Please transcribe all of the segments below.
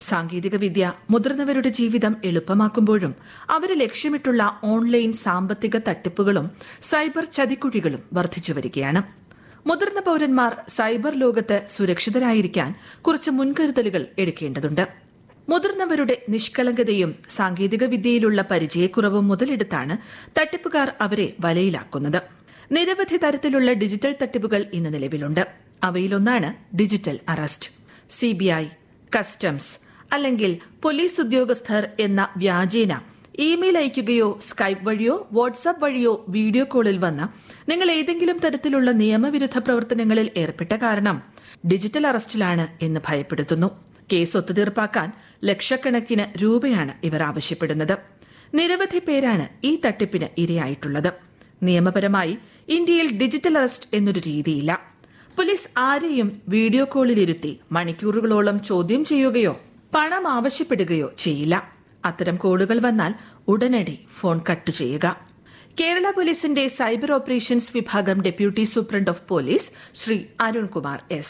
സാങ്കേതികവിദ്യ മുതിർന്നവരുടെ ജീവിതം എളുപ്പമാക്കുമ്പോഴും അവരെ ലക്ഷ്യമിട്ടുള്ള ഓൺലൈൻ സാമ്പത്തിക തട്ടിപ്പുകളും സൈബർ ചതിക്കുഴികളും വർദ്ധിച്ചു വരികയാണ് മുതിർന്ന പൌരന്മാർ സൈബർ ലോകത്ത് സുരക്ഷിതരായിരിക്കാൻ കുറച്ച് മുൻകരുതലുകൾ എടുക്കേണ്ടതുണ്ട് മുതിർന്നവരുടെ നിഷ്കളങ്കതയും സാങ്കേതിക വിദ്യയിലുള്ള പരിചയക്കുറവും മുതലെടുത്താണ് തട്ടിപ്പുകാർ അവരെ വലയിലാക്കുന്നത് നിരവധി തരത്തിലുള്ള ഡിജിറ്റൽ തട്ടിപ്പുകൾ ഇന്ന് നിലവിലുണ്ട് അവയിലൊന്നാണ് ഡിജിറ്റൽ അറസ്റ്റ് സിബിഐ കസ്റ്റംസ് അല്ലെങ്കിൽ പോലീസ് ഉദ്യോഗസ്ഥർ എന്ന വ്യാജേന ഇമെയിൽ അയക്കുകയോ സ്കൈപ്പ് വഴിയോ വാട്സാപ്പ് വഴിയോ വീഡിയോ കോളിൽ വന്ന് നിങ്ങൾ ഏതെങ്കിലും തരത്തിലുള്ള നിയമവിരുദ്ധ പ്രവർത്തനങ്ങളിൽ ഏർപ്പെട്ട കാരണം ഡിജിറ്റൽ അറസ്റ്റിലാണ് എന്ന് ഭയപ്പെടുത്തുന്നു കേസ് ഒത്തുതീർപ്പാക്കാൻ ലക്ഷക്കണക്കിന് രൂപയാണ് ഇവർ ആവശ്യപ്പെടുന്നത് നിരവധി പേരാണ് ഈ തട്ടിപ്പിന് ഇരയായിട്ടുള്ളത് നിയമപരമായി ഇന്ത്യയിൽ ഡിജിറ്റൽ അറസ്റ്റ് എന്നൊരു രീതിയില്ല പോലീസ് ആരെയും വീഡിയോ കോളിലിരുത്തി മണിക്കൂറുകളോളം ചോദ്യം ചെയ്യുകയോ പണം ആവശ്യപ്പെടുകയോ ചെയ്യില്ല അത്തരം കോളുകൾ വന്നാൽ ഉടനടി ഫോൺ കട്ട് ചെയ്യുക കേരള പോലീസിന്റെ സൈബർ ഓപ്പറേഷൻസ് വിഭാഗം deputy superintendent of police Shri Arunkumar S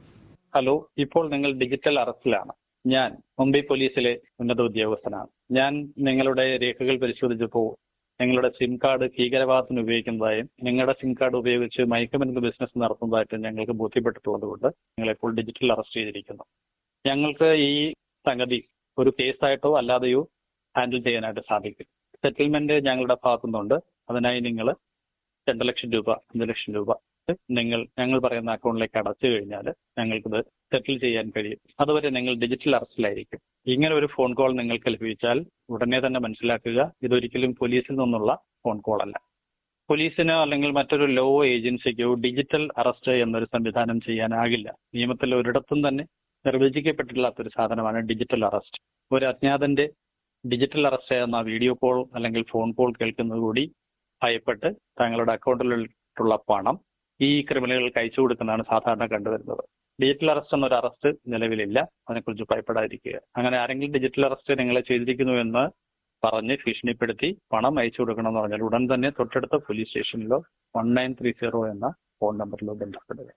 hello ഇപ്പോൾ നിങ്ങൾ ഡിജിറ്റൽ അറസ്റ്റിലാണ് ഞാൻ മുംബൈ പോലീസിലെ ഉന്നത ഉദ്യോഗസ്ഥനാണ് ഞാൻ നിങ്ങളുടെ രേഖകൾ പരിശോധിച്ചപ്പോൾ നിങ്ങളുടെ സിം കാർഡ് ഭീകരവാദത്തിന് ഉപയോഗിക്കുന്നതായും നിങ്ങളുടെ സിം കാർഡ് ഉപയോഗിച്ച് മയക്കുമരുന്ന് ബിസിനസ് നടത്തുന്നതായിട്ടും ഞങ്ങൾക്ക് ബോധ്യപ്പെട്ടിട്ടുള്ളത് കൊണ്ട് നിങ്ങളിപ്പോൾ ഡിജിറ്റൽ അറസ്റ്റ് ചെയ്തിരിക്കുന്നു ഞങ്ങൾക്ക് ഈ സംഗതി ഒരു കേസായിട്ടോ അല്ലാതെയോ ഹാൻഡിൽ ചെയ്യാനായിട്ട് സാധിക്കും സെറ്റിൽമെന്റ് ഞങ്ങളുടെ ഭാഗത്തുനിന്നുണ്ട് അതിനായി നിങ്ങൾ രണ്ട് ലക്ഷം രൂപ അഞ്ച് ലക്ഷം രൂപ നിങ്ങൾ ഞങ്ങൾ പറയുന്ന അക്കൗണ്ടിലേക്ക് അടച്ചു കഴിഞ്ഞാൽ ഞങ്ങൾക്കിത് സെറ്റിൽ ചെയ്യാൻ കഴിയും അതുവരെ നിങ്ങൾ ഡിജിറ്റൽ അറസ്റ്റിലായിരിക്കും ഇങ്ങനെ ഒരു ഫോൺ കോൾ നിങ്ങൾക്ക് ലഭിച്ചാൽ ഉടനെ തന്നെ മനസ്സിലാക്കുക ഇതൊരിക്കലും പോലീസിൽ നിന്നുള്ള ഫോൺ കോൾ അല്ല പോലീസിനോ അല്ലെങ്കിൽ മറ്റൊരു ലോ ഏജൻസിക്കോ ഡിജിറ്റൽ അറസ്റ്റ് എന്നൊരു സംവിധാനം ചെയ്യാനാകില്ല നിയമത്തിൽ ഒരിടത്തും തന്നെ നിർവചിക്കപ്പെട്ടിട്ടില്ലാത്തൊരു സാധനമാണ് ഡിജിറ്റൽ അറസ്റ്റ് ഒരു അജ്ഞാതന്റെ ഡിജിറ്റൽ അറസ്റ്റ് എന്ന വീഡിയോ കോൾ അല്ലെങ്കിൽ ഫോൺ കോൾ കേൾക്കുന്നത് കൂടി ഭയപ്പെട്ട് തങ്ങളുടെ അക്കൗണ്ടിലുള്ള പണം ഈ ക്രിമിനലുകൾക്ക് അയച്ചു കൊടുക്കുന്നതാണ് സാധാരണ കണ്ടുവരുന്നത് ഡിജിറ്റൽ അറസ്റ്റ് എന്നൊരു അറസ്റ്റ് നിലവിലില്ല അതിനെക്കുറിച്ച് ഭയപ്പെടാതിരിക്കുക അങ്ങനെ ആരെങ്കിലും ഡിജിറ്റൽ അറസ്റ്റ് നിങ്ങളെ ചെയ്തിരിക്കുന്നു എന്ന് പറഞ്ഞ് ഭീഷണിപ്പെടുത്തി പണം അയച്ചു കൊടുക്കണം എന്ന് പറഞ്ഞാൽ ഉടൻ തന്നെ തൊട്ടടുത്ത പോലീസ് സ്റ്റേഷനിലോ വൺ നയൻ ത്രീ സീറോ എന്ന ഫോൺ നമ്പറിലോ ബന്ധപ്പെടുക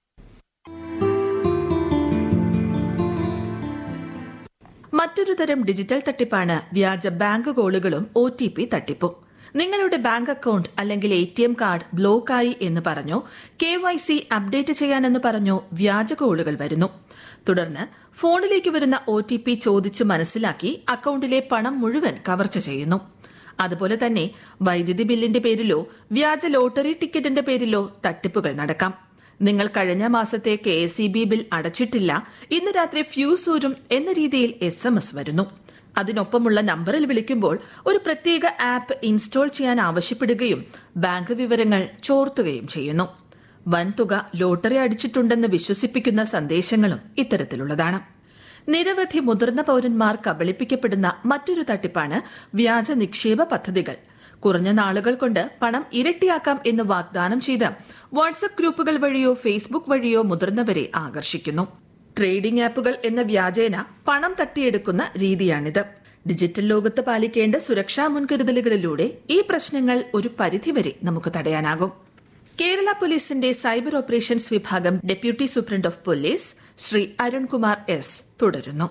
മറ്റൊരു തരം ഡിജിറ്റൽ തട്ടിപ്പാണ് വ്യാജ ബാങ്ക് കോളുകളും ഒ ടി പി തട്ടിപ്പും നിങ്ങളുടെ ബാങ്ക് അക്കൗണ്ട് അല്ലെങ്കിൽ എ ടി എം കാർഡ് ബ്ലോക്കായി എന്ന് പറഞ്ഞോ കെ വൈ സി അപ്ഡേറ്റ് ചെയ്യാനെന്ന് പറഞ്ഞോ വ്യാജ കോളുകൾ വരുന്നു തുടർന്ന് ഫോണിലേക്ക് വരുന്ന ഒ ടി പി ചോദിച്ച് മനസ്സിലാക്കി അക്കൗണ്ടിലെ പണം മുഴുവൻ കവർച്ച ചെയ്യുന്നു അതുപോലെ തന്നെ വൈദ്യുതി ബില്ലിന്റെ പേരിലോ വ്യാജ ലോട്ടറി ടിക്കറ്റിന്റെ പേരിലോ തട്ടിപ്പുകൾ നടക്കാം നിങ്ങൾ കഴിഞ്ഞ മാസത്തെ K S E B bill അടച്ചിട്ടില്ല ഇന്ന് രാത്രി ഫ്യൂസ് ഊരും എന്ന രീതിയിൽ എസ് എം എസ് വരുന്നു അതിനൊപ്പമുള്ള നമ്പറിൽ വിളിക്കുമ്പോൾ ഒരു പ്രത്യേക ആപ്പ് ഇൻസ്റ്റാൾ ചെയ്യാൻ ആവശ്യപ്പെടുകയും ബാങ്ക് വിവരങ്ങൾ ചോർത്തുകയും ചെയ്യുന്നു വൻതുക ലോട്ടറി അടിച്ചിട്ടുണ്ടെന്ന് വിശ്വസിപ്പിക്കുന്ന സന്ദേശങ്ങളും ഇത്തരത്തിലുള്ളതാണ് നിരവധി മുതിർന്ന പൌരന്മാർ കബളിപ്പിക്കപ്പെടുന്ന മറ്റൊരു തട്ടിപ്പാണ് വ്യാജ നിക്ഷേപ പദ്ധതികൾ കുറഞ്ഞ നാളുകൾ കൊണ്ട് പണം ഇരട്ടിയാക്കാം എന്ന് വാഗ്ദാനം ചെയ്ത് വാട്സ്ആപ്പ് ഗ്രൂപ്പുകൾ വഴിയോ ഫേസ്ബുക്ക് വഴിയോ മുതിർന്നവരെ ആകർഷിക്കുന്നു ട്രേഡിംഗ് ആപ്പുകൾ എന്ന വ്യാജേന പണം തട്ടിയെടുക്കുന്ന രീതിയാണിത് ഡിജിറ്റൽ ലോകത്ത് പാലിക്കേണ്ട സുരക്ഷാ മുൻകരുതലുകളിലൂടെ ഈ പ്രശ്നങ്ങൾ ഒരു പരിധിവരെ നമുക്ക് തടയാനാകും കേരള പോലീസിന്റെ സൈബർ ഓപ്പറേഷൻസ് വിഭാഗം deputy superintendent of police Shri Arunkumar S തുടരുന്നു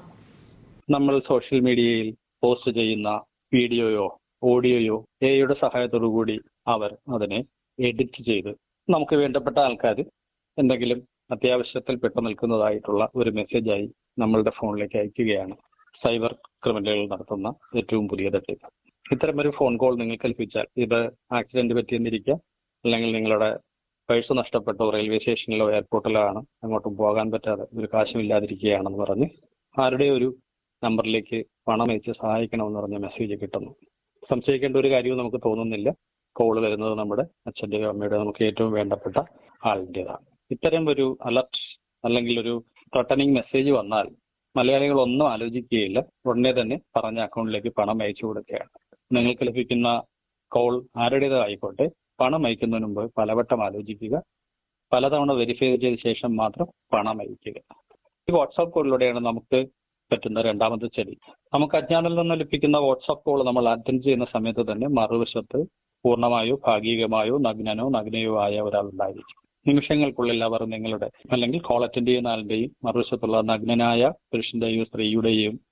നമ്മൾ സോഷ്യൽ മീഡിയയിൽ പോസ്റ്റ് ചെയ്യുന്ന വീഡിയോയോ ഓഡിയോയോ എയുടെ സഹായത്തോടു കൂടി അവർ അതിനെ എഡിറ്റ് ചെയ്ത് നമുക്ക് വേണ്ടപ്പെട്ട ആൾക്കാർ എന്തെങ്കിലും അത്യാവശ്യത്തിൽ പെട്ടു നിൽക്കുന്നതായിട്ടുള്ള ഒരു മെസ്സേജായി നമ്മളുടെ ഫോണിലേക്ക് അയക്കുകയാണ് സൈബർ ക്രിമിനലുകൾ നടത്തുന്ന ഏറ്റവും പുതിയ തട്ടിപ്പ് ഇത്തരം ഒരു ഫോൺ കോൾ നിങ്ങൾക്ക് ലഭിച്ചാൽ ഇത് ആക്സിഡന്റ് പറ്റിയെന്നിരിക്കുക അല്ലെങ്കിൽ നിങ്ങളുടെ പേഴ്സ് നഷ്ടപ്പെട്ടോ റെയിൽവേ സ്റ്റേഷനിലോ എയർപോർട്ടിലോ ആണ് അങ്ങോട്ടും പോകാൻ പറ്റാതെ ഒരു കാശുമില്ലാതിരിക്കുകയാണെന്ന് പറഞ്ഞ് ആരുടെ ഒരു നമ്പറിലേക്ക് പണം അയച്ച് സഹായിക്കണമെന്ന് പറഞ്ഞ മെസ്സേജ് കിട്ടുന്നു സംശയിക്കേണ്ട ഒരു കാര്യവും നമുക്ക് തോന്നുന്നില്ല കോൾ വരുന്നത് നമ്മുടെ അച്ഛൻ്റെയോ അമ്മയുടെയോ നമുക്ക് ഏറ്റവും വേണ്ടപ്പെട്ട ആളിൻ്റെതാണ് ഇത്തരം ഒരു അലർട്ട് അല്ലെങ്കിൽ ഒരു ത്രട്ടനിങ് മെസ്സേജ് വന്നാൽ മലയാളികൾ ഒന്നും ആലോചിക്കുകയില്ല ഉടനെ തന്നെ പറഞ്ഞ അക്കൗണ്ടിലേക്ക് പണം അയച്ചു കൊടുക്കുകയാണ് നിങ്ങൾക്ക് ലഭിക്കുന്ന കോൾ ആരുടേതായിക്കോട്ടെ പണം അയക്കുന്നതിന് മുമ്പ് പലവട്ടം ആലോചിക്കുക പലതവണ വെരിഫൈ ചെയ്ത ശേഷം മാത്രം പണം അയക്കുക ഈ വാട്സാപ്പ് കോളിലൂടെയാണ് നമുക്ക് പറ്റുന്ന രണ്ടാമത്തെ ചെടി നമുക്ക് അജ്ഞാനിൽ നിന്ന് ലഭിക്കുന്ന വാട്സാപ്പ് കോൾ നമ്മൾ അറ്റൻഡ് ചെയ്യുന്ന സമയത്ത് തന്നെ മറുവശത്ത് പൂർണ്ണമായോ ഭാഗികമായോ നഗ്നനോ നഗ്നയോ ആയ ഒരാളുണ്ടായിരിക്കും നിമിഷങ്ങൾക്കുള്ളിൽ അവർ നിങ്ങളുടെ അല്ലെങ്കിൽ കോൾ അറ്റൻഡ് ചെയ്യുന്ന ആളുടെയും മറുവശത്തുള്ള നഗ്നനായ പുരുഷന്റെയോ സ്ത്രീയുടെയും